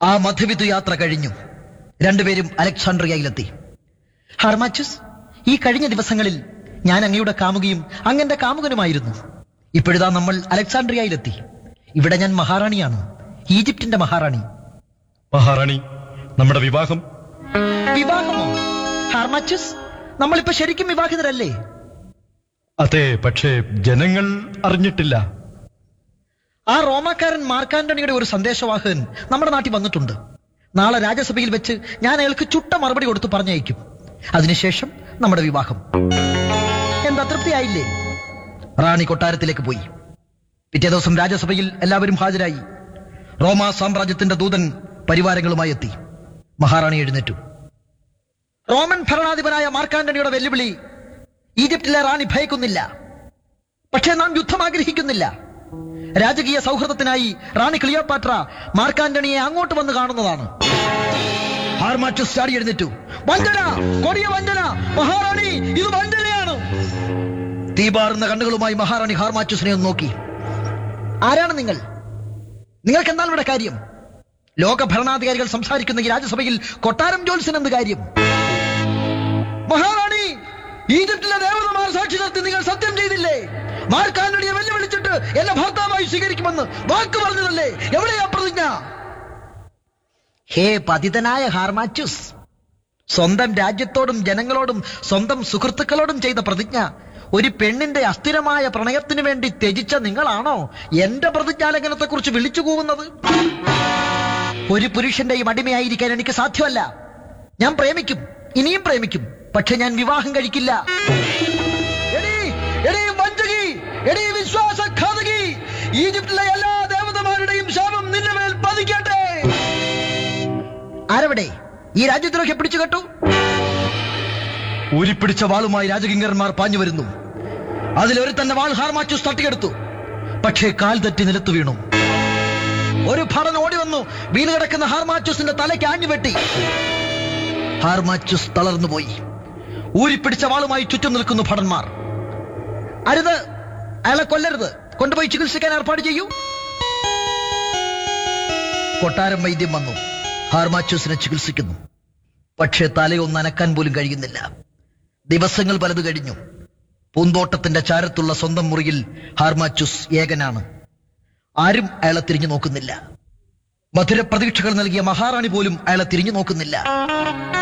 ആ മധുവിധു യാത്ര കഴിഞ്ഞു രണ്ടുപേരും അലക്സാണ്ട്രിയയിലെത്തി ഹർമാച്ചസ് ഈ കഴിഞ്ഞ ദിവസങ്ങളിൽ ഞാൻ അങ്ങയുടെ കാമുകിയും അങ്ങന്റെ കാമുകനുമായിരുന്നു ഇപ്പോഴിതാ നമ്മൾ അലക്സാണ്ട്രിയയിലെത്തി ഇവിടെ ഞാൻ മഹാറാണിയാണ് ഈജിപ്തിന്റെ മഹാറാണി മഹാറാണി നമ്മുടെ വിവാഹം വിവാഹമോ ഹാർമാച്ചസ് നമ്മളിപ്പോ ശരിക്കും വിവാഹിതരല്ലേ അതെ പക്ഷേ ജനങ്ങൾ അറിഞ്ഞിട്ടില്ല ആ റോമാക്കാരൻ മാർക്കാന്റണിയുടെ ഒരു സന്ദേശവാഹകൻ നമ്മുടെ നാട്ടിൽ വന്നിട്ടുണ്ട് നാളെ രാജ്യസഭയിൽ വെച്ച് ഞാൻ അയാൾക്ക് ചുട്ട മറുപടി കൊടുത്ത് പറഞ്ഞയക്കും അതിനുശേഷം നമ്മുടെ വിവാഹം എന്താ തൃപ്തിയായില്ലേ റാണി കൊട്ടാരത്തിലേക്ക് പോയി പിറ്റേ ദിവസം രാജ്യസഭയിൽ എല്ലാവരും ഹാജരായി റോമാ സാമ്രാജ്യത്തിന്റെ ദൂതൻ പരിവാരങ്ങളുമായി എത്തി മഹാറാണി എഴുന്നേറ്റു റോമൻ ഭരണാധിപനായ മാർക്കാന്റണിയുടെ വെല്ലുവിളി ഈജിപ്തിലെ റാണി ഭയക്കുന്നില്ല പക്ഷേ നാം യുദ്ധം ആഗ്രഹിക്കുന്നില്ല രാജകീയ സൗഹൃദത്തിനായി റാണി ക്ലിയോപാട്ര മാർക്കാന്റണിയെ അങ്ങോട്ട് വന്ന് കാണുന്നതാണ് ഹാർമാച്ചസ് ചാടി എഴുന്നേറ്റു വഞ്ചന കൊടിയ വഞ്ചന മഹാറാണി ഇത് വഞ്ചനയാണ് തീപാറുന്ന കണ്ണുകളുമായി മഹാറാണി ഹാർമാച്ചസിനെ ഒന്ന് നോക്കി ആരാണ് നിങ്ങൾ നിങ്ങൾക്ക് എന്താണ് ഇവിടെ കാര്യം ലോക ഭരണാധികാരികൾ സംസാരിക്കുന്ന ഈ രാജ്യസഭയിൽ കൊട്ടാരം ജോൽസിന് എന്ത് കാര്യം മഹാറാണി ഈജിപ്തിലെ ദേവതമാർ സാക്ഷി നിർത്തി നിങ്ങൾ സത്യം ചെയ്തില്ലേ മാർക്കാനടിയെ വെല്ലുവിളിച്ചിട്ട് എന്നെ ഭർത്താവായി സ്വീകരിക്കുമെന്ന് വാക്ക് പറഞ്ഞതല്ലേ എവിടെയാ പ്രതിജ്ഞ ഹേ പതിതനായ ഹാർമാച്ചുസ് സ്വന്തം രാജ്യത്തോടും ജനങ്ങളോടും സ്വന്തം സുഹൃത്തുക്കളോടും ചെയ്ത പ്രതിജ്ഞ ഒരു പെണ്ണിന്റെ അസ്ഥിരമായ പ്രണയത്തിനു വേണ്ടി ത്യജിച്ച നിങ്ങളാണോ എന്റെ പ്രതിജ്ഞാലംഘനത്തെ കുറിച്ച് വിളിച്ചു കൂവുന്നത് ഒരു പുരുഷന്റെയും അടിമയായിരിക്കാൻ എനിക്ക് സാധ്യമല്ല ഞാൻ പ്രേമിക്കും ഇനിയും പ്രേമിക്കും പക്ഷെ ഞാൻ വിവാഹം കഴിക്കില്ല എടീ, എടീ വഞ്ചകി, എടീ വിശ്വാസഘാതകി, ഈജിപ്തിലെ എല്ലാ ദേവതമാരുടെയും ശാപം നിന്റെ മേൽ പതിക്കട്ടെ ആരവിടെ ഈ രാജ്യദ്രോഹി പിടിച്ചു കെട്ടു ഊരിപ്പിടിച്ച വാളുമായി രാജകിങ്കരന്മാർ പാഞ്ഞു വരുന്നു അതിലൊരു തന്നെ വാൾ ഹാർമാച്ചൂസ് തട്ടിയെടുത്തു പക്ഷേ കാൽ തെറ്റി നിലത്തു വീണു ഒരു ഭടൻ ഓടി വന്നു വീണ് കിടക്കുന്ന ഹാർമാച്ചൂസിന്റെ തലയ്ക്ക് ആഞ്ഞു വെട്ടി ഹാർമാച്ചൂസ് തളർന്നുപോയി ഊരിപ്പിടിച്ച വാളുമായി ചുറ്റും നിൽക്കുന്നു ഭടന്മാർ അരുത് അയാളെ കൊല്ലരുത് കൊണ്ടുപോയി ചികിത്സിക്കാൻ ഏർപ്പാട് ചെയ്യൂ കൊട്ടാരം വൈദ്യം വന്നു ഹാർമാച്ചൂസിനെ ചികിത്സിക്കുന്നു പക്ഷേ തലയൊന്ന് അനക്കാൻ പോലും കഴിയുന്നില്ല ദിവസങ്ങൾ പലത് കഴിഞ്ഞു പൂന്തോട്ടത്തിന്റെ ചാരത്തുള്ള സ്വന്തം മുറിയിൽ ഹാർമാച്ചൂസ് ഏകനാണ് ആരും അയാളെ തിരിഞ്ഞു നോക്കുന്നില്ല മധുര പ്രതീക്ഷകൾ നൽകിയ മഹാറാണി പോലും അയാളെ തിരിഞ്ഞു നോക്കുന്നില്ല